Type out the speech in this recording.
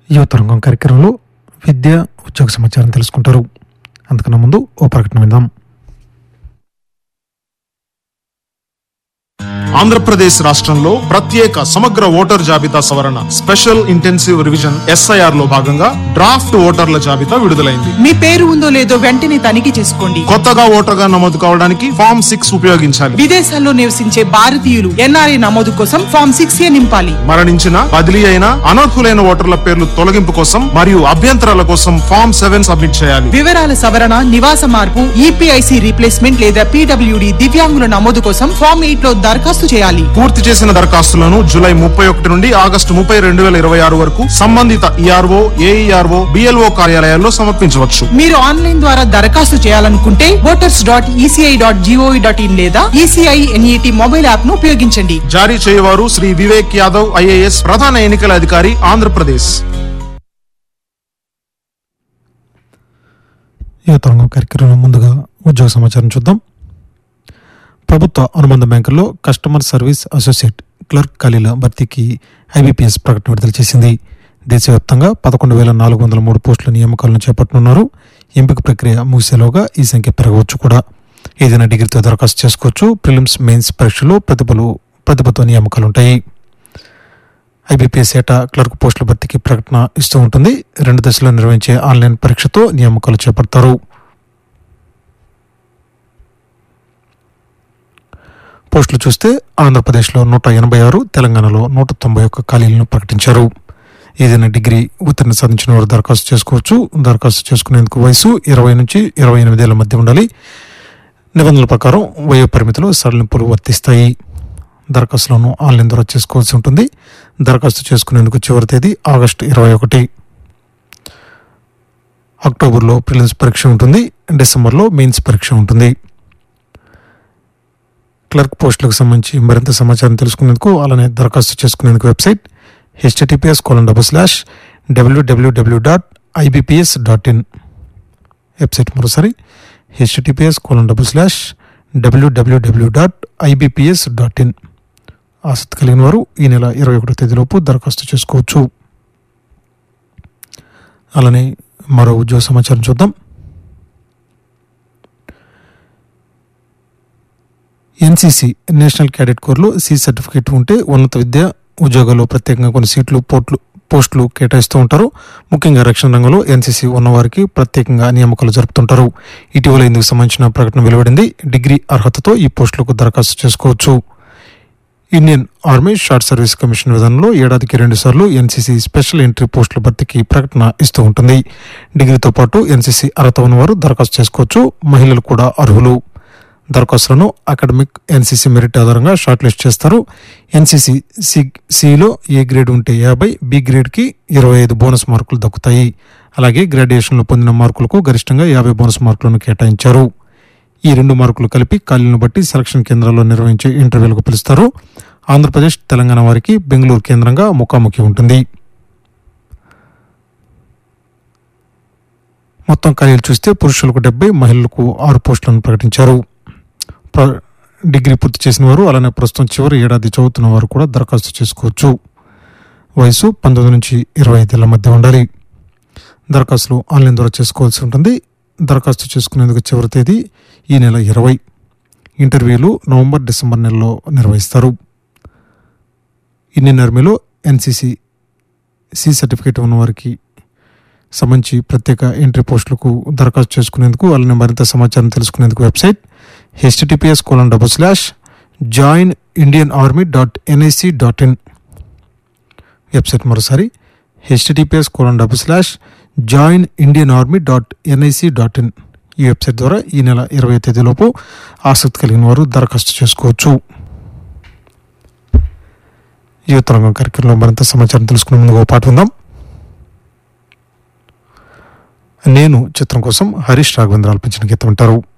యువతరంగం కార్యక్రమంలో విద్య ఉద్యోగ సమాచారం తెలుసుకుంటారు అంతకన్నా ముందు ఓ ప్రకటన విందాం ఆంధ్రప్రదేశ్ రాష్ట్రంలో ప్రత్యేక సమగ్ర ఓటర్ జాబితా సవరణ స్పెషల్ ఇంటెన్సివ్ రివిజన్ ఎస్ఐఆర్ లో భాగంగా డ్రాఫ్ట్ ఓటర్ల జాబితా విడుదలైంది మీ పేరు ఉందో లేదో వెంటనే తనిఖీ చేసుకోండి కొత్తగా ఓటర్గా నమోదు కావడానికి ఫామ్ సిక్స్ ఉపయోగించాలి విదేశాల్లో నివసించే భారతీయులు ఎన్ఆర్ఐ నమోదు కోసం ఫామ్ సిక్స్ ఏ నింపాలి మరణించిన బదిలీ అయిన అనర్హులైన ఓటర్ల పేర్లు తొలగింపు కోసం మరియు అభ్యంతరాల కోసం ఫామ్ సెవెన్ సబ్మిట్ చేయాలి వివరాల సవరణ నివాస మార్పు ఈపీఐసి రీప్లేస్మెంట్ లేదా పీడబ్ల్యూడి దివ్యాంగుల నమోదు కోసం ఫామ్ ఎయిట్ లో దరఖాస్తు చేయాలి పూర్తి చేసిన దరఖాస్తులను జూలై ముప్పై ఒకటి నుండి ఆగస్టు ముప్పై రెండు వేల ఇరవై ఆరు వరకు సంబంధిత ఈఆర్ఓ ఏఈఆర్ఓ బిఎల్ఓ కార్యాలయాల్లో సమర్పించవచ్చు మీరు ఆన్లైన్ ద్వారా దరఖాస్తు చేయాలనుకుంటే voters dot ECI dot GOV dot in లేదా ఈసీఐ ఎన్ఈటి మొబైల్ యాప్ ను ఉపయోగించండి జారీ చేయవారు శ్రీ వివేక్ యాదవ్ ఐఏఎస్ ప్రధాన ఎన్నికల అధికారి ఆంధ్రప్రదేశ్ యువతరంగం కార్యక్రమంలో ముందుగా ఉద్యోగ సమాచారం చూద్దాం ప్రభుత్వ అనుబంధ బ్యాంకుల్లో కస్టమర్ సర్వీస్ అసోసియేట్ క్లర్క్ ఖాళీల భర్తీకి ఐబీపీఎస్ ప్రకటన విడుదల చేసింది దేశవ్యాప్తంగా పదకొండు వేల నాలుగు వందల మూడు పోస్టుల నియామకాలను చేపట్టనున్నారు ఎంపిక ప్రక్రియ ముగిసేలోగా ఈ సంఖ్య పెరగవచ్చు కూడా ఏదైనా డిగ్రీతో దరఖాస్తు చేసుకోవచ్చు ప్రిలిమ్స్ మెయిన్స్ పరీక్షలో ప్రతిభలు ప్రతిభతో నియామకాలుంటాయి ఐబీపీఎస్ ఏటా క్లర్క్ పోస్టుల భర్తీకి ప్రకటన ఇస్తూ ఉంటుంది రెండు దశల్లో నిర్వహించే ఆన్లైన్ పరీక్షతో నియామకాలు చేపడతారు పోస్టులు చూస్తే ఆంధ్రప్రదేశ్లో నూట ఎనభై ఆరు తెలంగాణలో నూట తొంభై ఒక్క ఖాళీలను ప్రకటించారు ఏదైనా డిగ్రీ ఉత్తీర్ణ సాధించిన వారు దరఖాస్తు చేసుకోవచ్చు దరఖాస్తు చేసుకునేందుకు వయసు ఇరవై నుంచి ఇరవై ఎనిమిదేళ్ల మధ్య ఉండాలి నిబంధనల ప్రకారం వయో పరిమితులు సడలింపులు వర్తిస్తాయి దరఖాస్తులను ఆన్లైన్ ద్వారా చేసుకోవాల్సి ఉంటుంది దరఖాస్తు చేసుకునేందుకు చివరి తేదీ ఆగస్టు ఇరవై ఒకటి అక్టోబర్లో ప్రిలిమ్స్ పరీక్ష ఉంటుంది డిసెంబర్లో మెయిన్స్ పరీక్ష ఉంటుంది క్లర్క్ పోస్టులకు సంబంధించి మరింత సమాచారం తెలుసుకునేందుకు అలానే దరఖాస్తు చేసుకునేందుకు website HTTPS colon double slash WWW dot IBPS dot in website మరోసారి HTTPS colon double slash WWW dot IBPS dot in ఆసక్తి కలిగిన వారు ఈ నెల ఇరవై ఒకటో తేదీలోపు దరఖాస్తు చేసుకోవచ్చు అలానే మరో ఉద్యోగ సమాచారం చూద్దాం ఎన్సీసీ నేషనల్ క్యాడెట్ కోర్లో సి సర్టిఫికేట్ ఉంటే ఉన్నత విద్య ఉద్యోగాల్లో ప్రత్యేకంగా కొన్ని సీట్లు పోర్ట్లు పోస్టులు కేటాయిస్తూ ఉంటారు ముఖ్యంగా రక్షణ రంగంలో ఎన్సీసీ ఉన్నవారికి ప్రత్యేకంగా నియామకాలు జరుపుతుంటారు ఇటీవల ఇందుకు సంబంధించిన ప్రకటన వెలువడింది డిగ్రీ అర్హతతో ఈ పోస్టులకు దరఖాస్తు చేసుకోవచ్చు Indian army short service commission విధానంలో ఏడాదికి రెండు సార్లు ఎన్సీసీ స్పెషల్ ఎంట్రీ పోస్టుల భర్తీకి ప్రకటన ఇస్తూ ఉంటుంది డిగ్రీతో పాటు ఎన్సీసీ అర్హత ఉన్నవారు దరఖాస్తు చేసుకోవచ్చు మహిళలు కూడా అర్హులు దరఖాస్తులను అకాడమిక్ ఎన్సీసీ మెరిట్ ఆధారంగా షార్ట్ లిస్ట్ చేస్తారు ఎన్సీసీ సి సిలో ఏ గ్రేడ్ ఉంటే యాభై బి గ్రేడ్కి ఇరవై ఐదు బోనస్ మార్కులు దక్కుతాయి అలాగే గ్రాడ్యుయేషన్లో పొందిన మార్కులకు గరిష్టంగా యాభై బోనస్ మార్కులను కేటాయించారు ఈ రెండు మార్కులు కలిపి ఖాళీలను బట్టి సెలక్షన్ కేంద్రాల్లో నిర్వహించే ఇంటర్వ్యూలకు పిలుస్తారు ఆంధ్రప్రదేశ్ తెలంగాణ వారికి బెంగళూరు కేంద్రంగా ముఖాముఖి ఉంటుంది మొత్తం ఖాళీలు చూస్తే పురుషులకు డెబ్బై మహిళలకు ఆరు పోస్టులను ప్రకటించారు ప్ర- డిగ్రీ పూర్తి చేసిన వారు అలానే ప్రస్తుతం చివరి ఏడాది చదువుతున్న వారు కూడా దరఖాస్తు చేసుకోవచ్చు వయసు పంతొమ్మిది నుంచి ఇరవై ఐదేళ్ల మధ్య ఉండాలి దరఖాస్తులు ఆన్లైన్ ద్వారా చేసుకోవాల్సి ఉంటుంది దరఖాస్తు చేసుకునేందుకు చివరి తేదీ ఈ నెల ఇరవై ఇంటర్వ్యూలు నవంబర్ డిసెంబర్ నెలలో నిర్వహిస్తారు ఇండియన్ ఆర్మీలో ఎన్సీసీ సి సర్టిఫికేట్ ఉన్నవారికి సంబంధించి ప్రత్యేక ఎంట్రీ పోస్టులకు దరఖాస్తు చేసుకునేందుకు అలానే మరింత సమాచారం తెలుసుకునేందుకు website HTTPS colon double slash join Indian army dot NIC dot in website మరోసారి HTTPS colon double slash join Indian army dot NIC dot in ఈ వెబ్సైట్ ద్వారా ఈ నెల ఇరవై తేదీలోపు ఆసక్తి కలిగిన వారు దరఖాస్తు చేసుకోవచ్చు యువతరంగం కార్యక్రమంలో మరింత సమాచారం తెలుసుకునే ముందుగా ఓ పాట ఉందాం నేను చిత్రం కోసం హరీష్ రాఘవేంద్ర ఆలపించిన గీతం అంటారు